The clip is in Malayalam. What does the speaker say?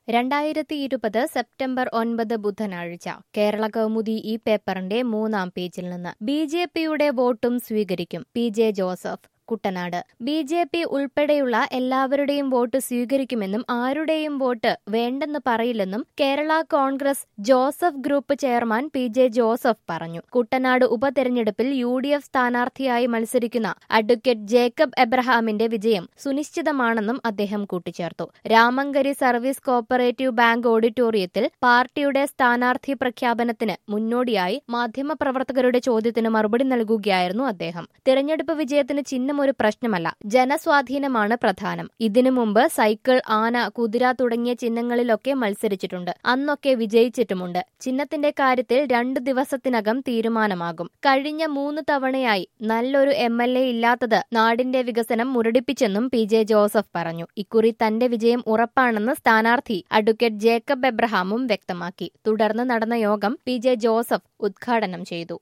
രണ്ടായിരത്തി ഇരുപത് സെപ്റ്റംബർ ഒൻപത് ബുധനാഴ്ച കേരള കൗമുദി ഈ പേപ്പറിന്റെ മൂന്നാം പേജിൽ നിന്ന് ബി ജെ പിയുടെ വോട്ടും സ്വീകരിക്കും P J Joseph Kuttanad B J P ഉൾപ്പെടെയുള്ള എല്ലാവരുടെയും വോട്ട് സ്വീകരിക്കുമെന്നും ആരുടെയും വോട്ട് വേണ്ടെന്ന് പറയില്ലെന്നും Kerala Congress Joseph group chairman P J Joseph പറഞ്ഞു കുട്ടനാട് ഉപതെരഞ്ഞെടുപ്പിൽ യു ഡി എഫ് സ്ഥാനാർത്ഥിയായി മത്സരിക്കുന്ന അഡ്വക്കേറ്റ് ജേക്കബ് എബ്രഹാമിന്റെ വിജയം സുനിശ്ചിതമാണെന്നും അദ്ദേഹം കൂട്ടിച്ചേർത്തു രാമങ്കരി സർവീസ് കോപ്പറേറ്റീവ് ബാങ്ക് ഓഡിറ്റോറിയത്തിൽ പാർട്ടിയുടെ സ്ഥാനാർത്ഥി പ്രഖ്യാപനത്തിന് മുന്നോടിയായി മാധ്യമപ്രവർത്തകരുടെ ചോദ്യത്തിന് മറുപടി നൽകുകയായിരുന്നു അദ്ദേഹം തിരഞ്ഞെടുപ്പ് വിജയത്തിന് ചിഹ്നം ഒരു പ്രശ്നമല്ല ജനസ്വാധീനമാണ് പ്രധാനം ഇതിനു മുമ്പ് സൈക്കിൾ ആന കുതിര തുടങ്ങിയ ചിഹ്നങ്ങളിലൊക്കെ മത്സരിച്ചിട്ടുണ്ട് അന്നൊക്കെ വിജയിച്ചിട്ടുമുണ്ട് ചിഹ്നത്തിന്റെ കാര്യത്തിൽ രണ്ടു ദിവസത്തിനകം തീരുമാനമാകും കഴിഞ്ഞ മൂന്ന് തവണയായി നല്ലൊരു എം എൽ എ ഇല്ലാത്തത് നാടിന്റെ വികസനം മുരടിപ്പിച്ചെന്നും പി ജെ ജോസഫ് പറഞ്ഞു ഇക്കുറി തന്റെ വിജയം ഉറപ്പാണെന്ന് സ്ഥാനാർത്ഥി അഡ്വക്കേറ്റ് ജേക്കബ് എബ്രഹാമും വ്യക്തമാക്കി തുടർന്ന് നടന്ന യോഗം പി ജെ ജോസഫ് ഉദ്ഘാടനം ചെയ്തു